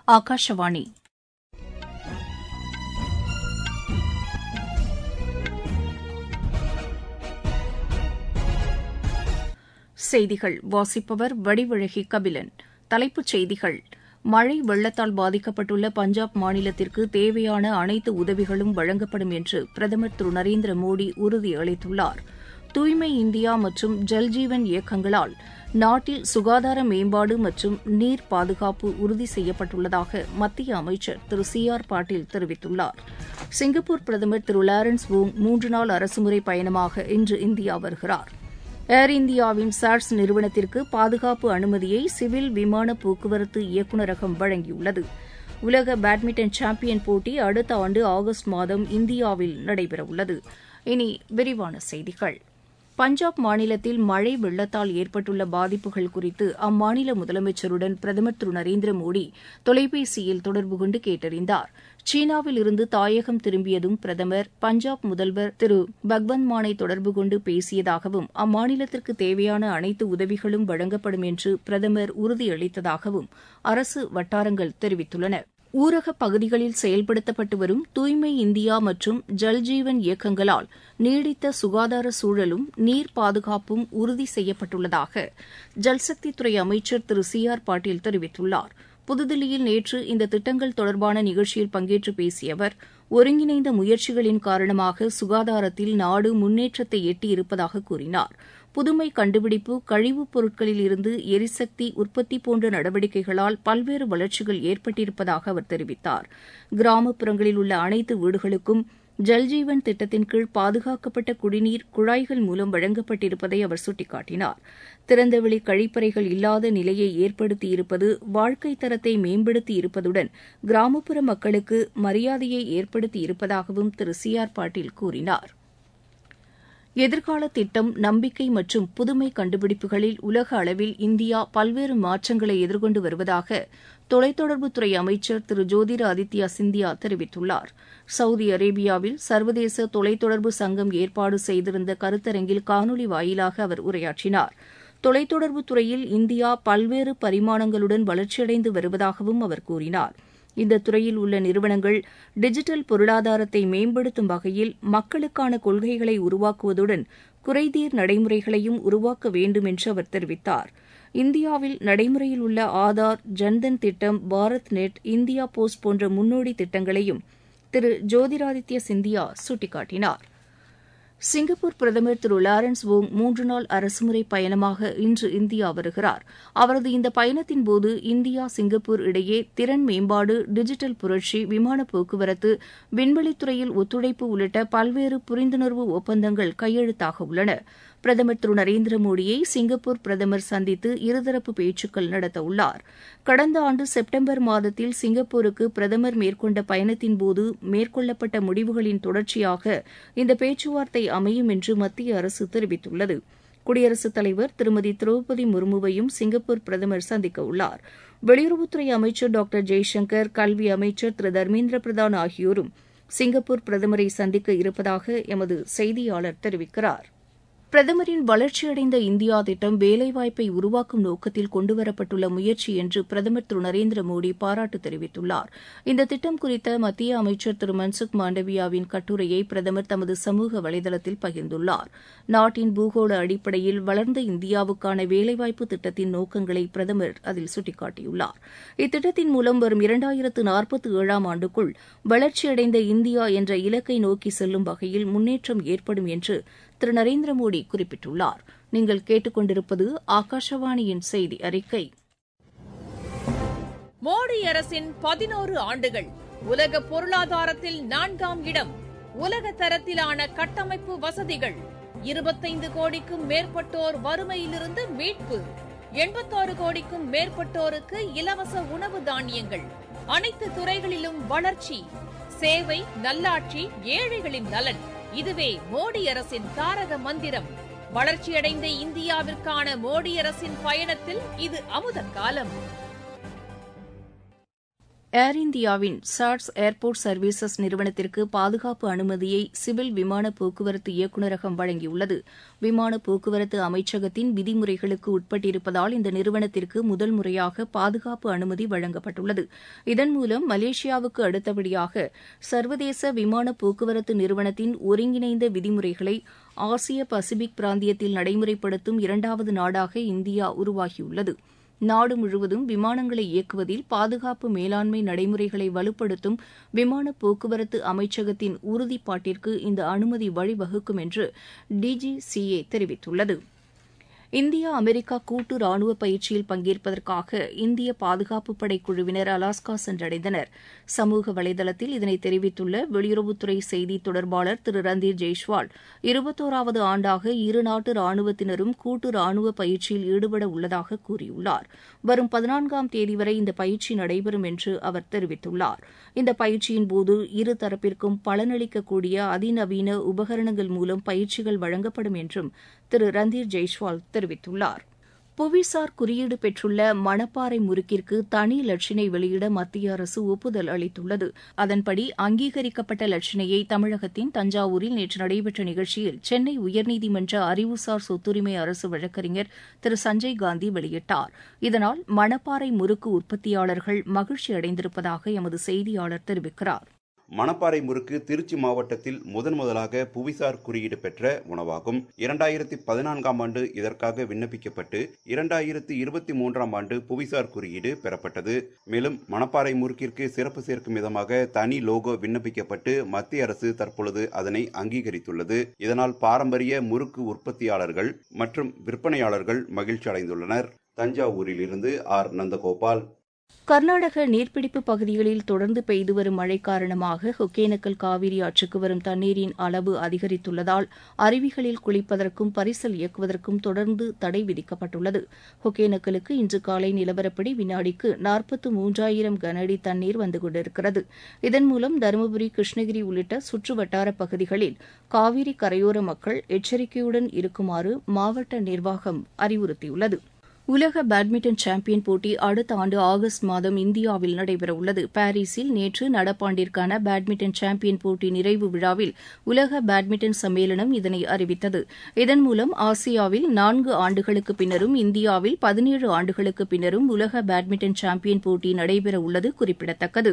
ஆகாஷவாணி செய்திகள் வாசிப்பவர் வடிவழகி கபிலன் தலைப்புச் செய்திகள் மழை வெள்ளத்தால் பாதிக்கப்பட்டுள்ள பஞ்சாப் மாநிலத்திற்கு தேவையான அனைத்து உதவிகளும் வழங்கப்படும் என்று பிரதமர் திரு நரேந்திர மோடி உறுதியளித்துள்ளார் தூய்மை இந்தியா மற்றும் ஜல்ஜீவன் இயக்கங்களால் நாட்டில் சுகாதார மேம்பாடு மற்றும் நீர் பாதுகாப்பு உறுதி செய்யப்பட்டுள்ளதாக மத்திய அமைச்சர் திரு சி ஆர் பாட்டீல் தெரிவித்துள்ளார் சிங்கப்பூர் பிரதமர் திரு லாரன்ஸ் வோங் மூன்று நாள் அரசுமுறை பயணமாக இன்று இந்தியா வருகிறார் ஏர் இந்தியாவின் சாட்ஸ் நிறுவனத்திற்கு பாதுகாப்பு அனுமதியை சிவில் விமான போக்குவரத்து இயக்குநரகம் வழங்கியுள்ளது உலக பேட்மிண்டன் சாம்பியன் போட்டி அடுத்த ஆண்டு ஆகஸ்ட் மாதம் இந்தியாவில் நடைபெறவுள்ளது இனி விரிவான செய்திகள் பஞ்சாப் மாநிலத்தில் மழை வெள்ளத்தால் ஏற்பட்டுள்ள பாதிப்புகள் குறித்து அம்மாநில முதலமைச்சருடன் பிரதமர் திரு நரேந்திர மோடி தொலைபேசியில் தொடர்பு கொண்டு கேட்டறிந்தார் சீனாவில் இருந்து தாயகம் திரும்பியதும் பிரதமர் பஞ்சாப் முதல்வர் திரு பக்வந்த் மானை தொடர்பு கொண்டு பேசியதாகவும் அம்மாநிலத்திற்கு தேவையான அனைத்து உதவிகளும் வழங்கப்படும் என்று பிரதமர் உறுதியளித்ததாகவும் அரசு வட்டாரங்கள் தெரிவித்துள்ளன ஊரகப் பகுதிகளில் செயல்படுத்தப்பட்டு வரும் தூய்மை இந்தியா மற்றும் ஜல்ஜீவன் இயக்கங்களால் நீடித்த சுகாதார சூழலும் நீர் பாதுகாப்பும் உறுதி செய்யப்பட்டுள்ளதாக ஜல்சக்தித்துறை அமைச்சர் திரு சி ஆர் பாட்டீல் தெரிவித்துள்ளார் புதுதில்லியில் நேற்று இந்த திட்டங்கள் தொடர்பான நிகழ்ச்சியில் பங்கேற்று பேசிய அவர் ஒருங்கிணைந்த முயற்சிகளின் காரணமாக சுகாதாரத்தில் நாடு முன்னேற்றத்தை எட்டியிருப்பதாக கூறினார் புதுமை கண்டுபிடிப்பு கழிவுப் பொருட்களில் இருந்து எரிசக்தி உற்பத்தி போன்ற நடவடிக்கைகளால் பல்வேறு வளர்ச்சிகள் ஏற்பட்டிருப்பதாக அவர் தெரிவித்தார் கிராமப்புறங்களில் உள்ள அனைத்து வீடுகளுக்கும் ஜல்ஜீவன் திட்டத்தின் கீழ் பாதுகாக்கப்பட்ட குடிநீர் குழாய்கள் மூலம் வழங்கப்பட்டிருப்பதை அவர் சுட்டிக்காட்டினார் திறந்தவெளி கழிப்பறைகள் இல்லாத நிலையை ஏற்படுத்தியிருப்பது வாழ்க்கை தரத்தை மேம்படுத்தி இருப்பதுடன் கிராமப்புற மக்களுக்கு மரியாதையை ஏற்படுத்தி இருப்பதாகவும் திரு சி ஆர் பாட்டீல் கூறினார் எதிர்கால திட்டம் நம்பிக்கை மற்றும் புதுமை கண்டுபிடிப்புகளில் உலக அளவில் இந்தியா பல்வேறு மாற்றங்களை எதிர்கொண்டு வருவதாக தொலைத்தொடர்புத்துறை அமைச்சர் திரு ஜோதிர ஆதித்யா சிந்தியா தெரிவித்துள்ளார் சவுதி அரேபியாவில் சர்வதேச தொலைத்தொடர்பு சங்கம் ஏற்பாடு செய்திருந்த கருத்தரங்கில் காணொலி வாயிலாக அவர் உரையாற்றினார் தொலைத்தொடர்புத் துறையில் இந்தியா பல்வேறு பரிமாணங்களுடன் வளர்ச்சியடைந்து வருவதாகவும் அவர் கூறினார் இந்த துறையில் உள்ள நிறுவனங்கள் டிஜிட்டல் பொருளாதாரத்தை மேம்படுத்தும் வகையில் மக்களுக்கான கொள்கைகளை உருவாக்குவதுடன் குறைதீர் நடைமுறைகளையும் உருவாக்க வேண்டும் என்று அவர் தெரிவித்தார் இந்தியாவில் நடைமுறையில் உள்ள ஆதார் ஜன்தன் திட்டம் பாரத் நெட் இந்தியா போஸ்ட் போன்ற முன்னோடி திட்டங்களையும் திரு ஜோதிராதித்ய சிந்தியா சுட்டிக்காட்டினார் சிங்கப்பூர் பிரதமர் திரு லாரன்ஸ் வோங் மூன்று நாள் அரசுமுறை பயணமாக இன்று இந்தியா வருகிறார் அவரது இந்த பயணத்தின்போது இந்தியா சிங்கப்பூர் இடையே திறன் மேம்பாடு டிஜிட்டல் புரட்சி விமான போக்குவரத்து விண்வெளித்துறையில் ஒத்துழைப்பு உள்ளிட்ட பல்வேறு புரிந்துணர்வு ஒப்பந்தங்கள் கையெழுத்தாக உள்ளன பிரதமர் திரு நரேந்திர மோடியை சிங்கப்பூர் பிரதமர் சந்தித்து இருதரப்பு பேச்சுக்கள் நடத்த உள்ளார் கடந்த ஆண்டு செப்டம்பர் மாதத்தில் சிங்கப்பூருக்கு பிரதமர் மேற்கொண்ட பயணத்தின்போது மேற்கொள்ளப்பட்ட முடிவுகளின் தொடர்ச்சியாக இந்த பேச்சுவார்த்தை அமையும் என்று மத்திய அரசு தெரிவித்துள்ளது குடியரசுத் தலைவர் திருமதி திரௌபதி முர்முவையும் சிங்கப்பூர் பிரதமர் சந்திக்க உள்ளார் வெளியுறவுத்துறை அமைச்சர் டாக்டர் ஜெய்சங்கர் கல்வி அமைச்சர் திரு தர்மேந்திர பிரதான் ஆகியோரும் சிங்கப்பூர் பிரதமரை சந்திக்க இருப்பதாக எமது செய்தியாளர் தெரிவிக்கிறார் பிரதமரின் வளர்ச்சியடைந்த இந்தியா திட்டம் வேலைவாய்ப்பை உருவாக்கும் நோக்கத்தில் கொண்டுவரப்பட்டுள்ள முயற்சி என்று பிரதமர் திரு நரேந்திர மோடி பாராட்டு தெரிவித்துள்ளார் இந்த திட்டம் குறித்த மத்திய அமைச்சர் திரு மன்சுக் மாண்டவியாவின் கட்டுரையை பிரதமர் தமது சமூக வலைதளத்தில் பகிர்ந்துள்ளார் நாட்டின் பூகோள அடிப்படையில் வளர்ந்த இந்தியாவுக்கான வேலைவாய்ப்பு திட்டத்தின் நோக்கங்களை பிரதமர் அதில் சுட்டிக்காட்டியுள்ளார் இத்திட்டத்தின் மூலம் வரும் இரண்டாயிரத்து நாற்பத்தி ஏழாம் ஆண்டுக்குள் வளர்ச்சியடைந்த இந்தியா என்ற இலக்கை நோக்கி செல்லும் வகையில் முன்னேற்றம் ஏற்படும் என்று திரு நரேந்திர மோடி குறிப்பிட்டுள்ளார் நீங்கள் கேட்டுக்கொண்டிருப்பது ஆகாஷவாணியின் செய்தி அறிக்கை மோடி அரசின் பதினோரு ஆண்டுகள் உலக பொருளாதாரத்தில் நான்காம் இடம் உலக தரத்திலான கட்டமைப்பு வசதிகள் இருபத்தைந்து கோடிக்கும் மேற்பட்டோர் வறுமையிலிருந்து மீட்பு எண்பத்தாறு கோடிக்கும் மேற்பட்டோருக்கு இலவச உணவு தானியங்கள் அனைத்து துறைகளிலும் வளர்ச்சி சேவை நல்லாட்சி ஏழைகளின் நலன் இதுவே மோடி அரசின் தாரக மந்திரம் வளர்ச்சியடைந்த இந்தியாவிற்கான மோடி அரசின் பயணத்தில் இது அமுத காலம் ஏர் இந்தியாவின் சாட்ஸ் ஏர்போர்ட் சர்வீசஸ் நிறுவனத்திற்கு பாதுகாப்பு அனுமதியை சிவில் விமான போக்குவரத்து இயக்குநரகம் வழங்கியுள்ளது விமான போக்குவரத்து அமைச்சகத்தின் விதிமுறைகளுக்கு உட்பட்டிருப்பதால் இந்த நிறுவனத்திற்கு முதல் முறையாக பாதுகாப்பு அனுமதி வழங்கப்பட்டுள்ளது இதன் மூலம் மலேசியாவுக்கு அடுத்தபடியாக சர்வதேச விமான போக்குவரத்து நிறுவனத்தின் ஒருங்கிணைந்த விதிமுறைகளை ஆசிய பசிபிக் பிராந்தியத்தில் நடைமுறைப்படுத்தும் இரண்டாவது நாடாக இந்தியா உருவாகியுள்ளது நாடு முழுவதும் விமானங்களை இயக்குவதில் பாதுகாப்பு மேலாண்மை நடைமுறைகளை வலுப்படுத்தும் விமான போக்குவரத்து அமைச்சகத்தின் உறுதிப்பாட்டிற்கு இந்த அனுமதி வழிவகுக்கும் என்று டிஜிசிஏ தெரிவித்துள்ளது இந்தியா அமெரிக்கா கூட்டு ராணுவ பயிற்சியில் பங்கேற்பதற்காக இந்திய பாதுகாப்பு படை குழுவினர் அலாஸ்கா சென்றடைந்தனர் சமூக வலைதளத்தில் இதனை தெரிவித்துள்ள வெளியுறவுத்துறை செய்தி தொடர்பாளர் திரு ரந்தீர் ஜெய்ஷ்வால் இருபத்தோராவது ஆண்டாக இருநாட்டு ராணுவத்தினரும் கூட்டு ராணுவ பயிற்சியில் ஈடுபட உள்ளதாக கூறியுள்ளார் வரும் பதினான்காம் தேதி வரை இந்த பயிற்சி நடைபெறும் என்று அவர் தெரிவித்துள்ளார் இந்த பயிற்சியின்போது இரு தரப்பிற்கும் பலனளிக்கக்கூடிய அதிநவீன உபகரணங்கள் மூலம் பயிற்சிகள் வழங்கப்படும் என்றும் திரு ரந்தீர் ஜெய்ஷ்வால் தெரிவித்துள்ளார் புவிசார் குறியீடு பெற்றுள்ள மணப்பாறை முறுக்கிற்கு தனி லட்சினை வெளியிட மத்திய அரசு ஒப்புதல் அளித்துள்ளது அதன்படி அங்கீகரிக்கப்பட்ட லட்சினையை தமிழகத்தின் தஞ்சாவூரில் நேற்று நடைபெற்ற நிகழ்ச்சியில் சென்னை உயர்நீதிமன்ற அறிவுசார் சொத்துரிமை அரசு வழக்கறிஞர் திரு சஞ்சய் காந்தி வெளியிட்டார் இதனால் மணப்பாறை முறுக்கு உற்பத்தியாளர்கள் மகிழ்ச்சி அடைந்திருப்பதாக எமது செய்தியாளர் தெரிவிக்கிறார் மணப்பாறை முறுக்கு திருச்சி மாவட்டத்தில் முதன் முதலாக புவிசார் குறியீடு பெற்ற உணவாகும் இரண்டாயிரத்தி பதினான்காம் ஆண்டு இதற்காக விண்ணப்பிக்கப்பட்டு இரண்டாயிரத்தி இருபத்தி மூன்றாம் ஆண்டு புவிசார் குறியீடு பெறப்பட்டது மேலும் மணப்பாறை முறுக்கிற்கு சிறப்பு சேர்க்கும் விதமாக தனி லோகோ விண்ணப்பிக்கப்பட்டு மத்திய அரசு தற்பொழுது அதனை அங்கீகரித்துள்ளது இதனால் பாரம்பரிய முறுக்கு உற்பத்தியாளர்கள் மற்றும் விற்பனையாளர்கள் மகிழ்ச்சி அடைந்துள்ளனர் தஞ்சாவூரில் இருந்து ஆர் நந்தகோபால் கர்நாடக நீர்பிடிப்பு பகுதிகளில் தொடர்ந்து பெய்து வரும் மழை காரணமாக ஒகேனக்கல் காவிரி ஆற்றுக்கு வரும் தண்ணீரின் அளவு அதிகரித்துள்ளதால் அருவிகளில் குளிப்பதற்கும் பரிசல் இயக்குவதற்கும் தொடர்ந்து தடை விதிக்கப்பட்டுள்ளது ஒகேனக்கலுக்கு இன்று காலை நிலவரப்படி வினாடிக்கு நாற்பத்து மூன்றாயிரம் கன அடி தண்ணீர் வந்து கொண்டிருக்கிறது இதன் மூலம் தருமபுரி கிருஷ்ணகிரி உள்ளிட்ட சுற்று வட்டார பகுதிகளில் காவிரி கரையோர மக்கள் எச்சரிக்கையுடன் இருக்குமாறு மாவட்ட நிர்வாகம் அறிவுறுத்தியுள்ளது உலக பேட்மிண்டன் சாம்பியன் போட்டி அடுத்த ஆண்டு ஆகஸ்ட் மாதம் இந்தியாவில் நடைபெறவுள்ளது பாரீஸில் நேற்று நடப்பாண்டிற்கான பேட்மிண்டன் சாம்பியன் போட்டி நிறைவு விழாவில் உலக பேட்மிண்டன் சம்மேளனம் இதனை அறிவித்தது இதன் மூலம் ஆசியாவில் நான்கு ஆண்டுகளுக்கு பின்னரும் இந்தியாவில் பதினேழு ஆண்டுகளுக்கு பின்னரும் உலக பேட்மிண்டன் சாம்பியன் போட்டி நடைபெறவுள்ளது குறிப்பிடத்தக்கது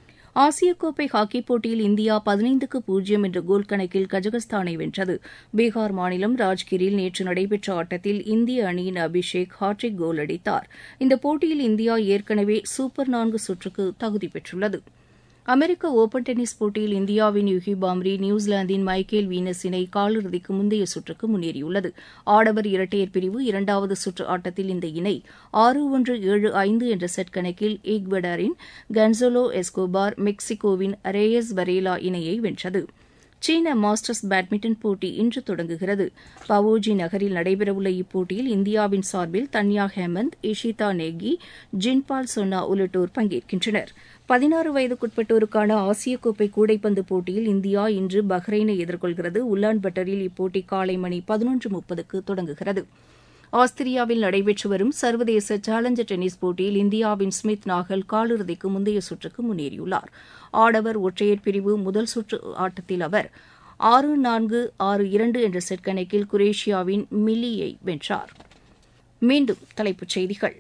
ஆசிய கோப்பை ஹாக்கிப் போட்டியில் இந்தியா பதினைந்துக்கு பூஜ்ஜியம் என்ற கோல் கணக்கில் கஜகஸ்தானை வென்றது பீகார் மாநிலம் ராஜ்கிரில் நேற்று நடைபெற்ற ஆட்டத்தில் இந்திய அணியின் அபிஷேக் ஹாட்ரிக் கோல் அடித்தார் இந்த போட்டியில் இந்தியா ஏற்கனவே சூப்பர் நான்கு சுற்றுக்கு தகுதி பெற்றுள்ளது அமெரிக்க ஒபன் டென்னிஸ் போட்டியில் இந்தியாவின் யுகி பாம்ரி நியூசிலாந்தின் மைக்கேல் வீனஸ் இணை காலிறுதிக்கு முந்தைய சுற்றுக்கு முன்னேறியுள்ளது ஆடவர் இரட்டையர் பிரிவு இரண்டாவது சுற்று ஆட்டத்தில் இந்த இணை ஆறு ஒன்று ஏழு ஐந்து என்ற செட் கணக்கில் ஈக்வடாரின் கன்சோலோ எஸ்கோபார் மெக்சிகோவின் ரேயஸ் வரேலா இணையை வென்றது சீன மாஸ்டர்ஸ் பேட்மிண்டன் போட்டி இன்று தொடங்குகிறது பவோஜி நகரில் நடைபெறவுள்ள இப்போட்டியில் இந்தியாவின் சார்பில் தன்யா ஹேமந்த் இஷிதா நேகி ஜின்பால் சொன்னா உள்ளிட்டோர் பங்கேற்கின்றனர் பதினாறு வயதுக்குட்பட்டோருக்கான ஆசிய கோப்பை கூடைப்பந்து போட்டியில் இந்தியா இன்று பஹ்ரைனை எதிர்கொள்கிறது உல்லான் பட்டரில் இப்போட்டி காலை மணி பதினொன்று முப்பதுக்கு தொடங்குகிறது ஆஸ்திரியாவில் நடைபெற்று வரும் சர்வதேச சேலஞ்சர் டென்னிஸ் போட்டியில் இந்தியாவின் ஸ்மித் நாகல் காலிறுதிக்கு முந்தைய சுற்றுக்கு முன்னேறியுள்ளார் ஆடவர் ஒற்றையர் பிரிவு முதல் சுற்று ஆட்டத்தில் அவர் ஆறு நான்கு ஆறு இரண்டு என்ற செட் கணக்கில் குரேஷியாவின் மில்லியை வென்றார் மீண்டும் தலைப்புச் செய்திகள்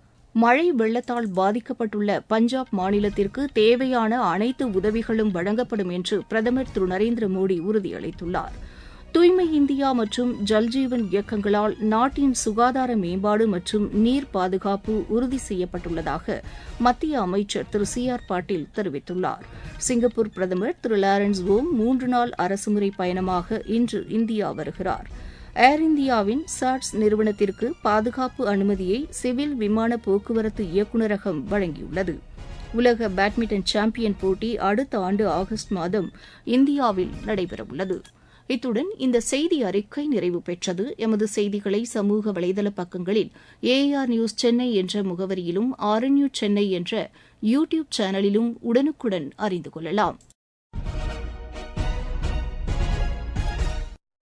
மழை வெள்ளத்தால் பாதிக்கப்பட்டுள்ள பஞ்சாப் மாநிலத்திற்கு தேவையான அனைத்து உதவிகளும் வழங்கப்படும் என்று பிரதமர் திரு நரேந்திர மோடி உறுதியளித்துள்ளார் தூய்மை இந்தியா மற்றும் ஜல்ஜீவன் இயக்கங்களால் நாட்டின் சுகாதார மேம்பாடு மற்றும் நீர் பாதுகாப்பு உறுதி செய்யப்பட்டுள்ளதாக மத்திய அமைச்சர் திரு சி ஆர் பாட்டீல் தெரிவித்துள்ளார் சிங்கப்பூர் பிரதமர் திரு லாரன்ஸ் ஓம் மூன்று நாள் அரசுமுறை பயணமாக இன்று இந்தியா வருகிறார் ஏர் இந்தியாவின் சாட்ஸ் நிறுவனத்திற்கு பாதுகாப்பு அனுமதியை சிவில் விமான போக்குவரத்து இயக்குநரகம் வழங்கியுள்ளது உலக பேட்மிண்டன் சாம்பியன் போட்டி அடுத்த ஆண்டு ஆகஸ்ட் மாதம் இந்தியாவில் நடைபெறவுள்ளது இத்துடன் இந்த செய்தி அறிக்கை நிறைவு பெற்றது எமது செய்திகளை சமூக வலைதள பக்கங்களில் ஏஆர் நியூஸ் சென்னை என்ற முகவரியிலும் ஆர்என்யூ சென்னை என்ற யூ டியூப் சேனலிலும் உடனுக்குடன் அறிந்து கொள்ளலாம்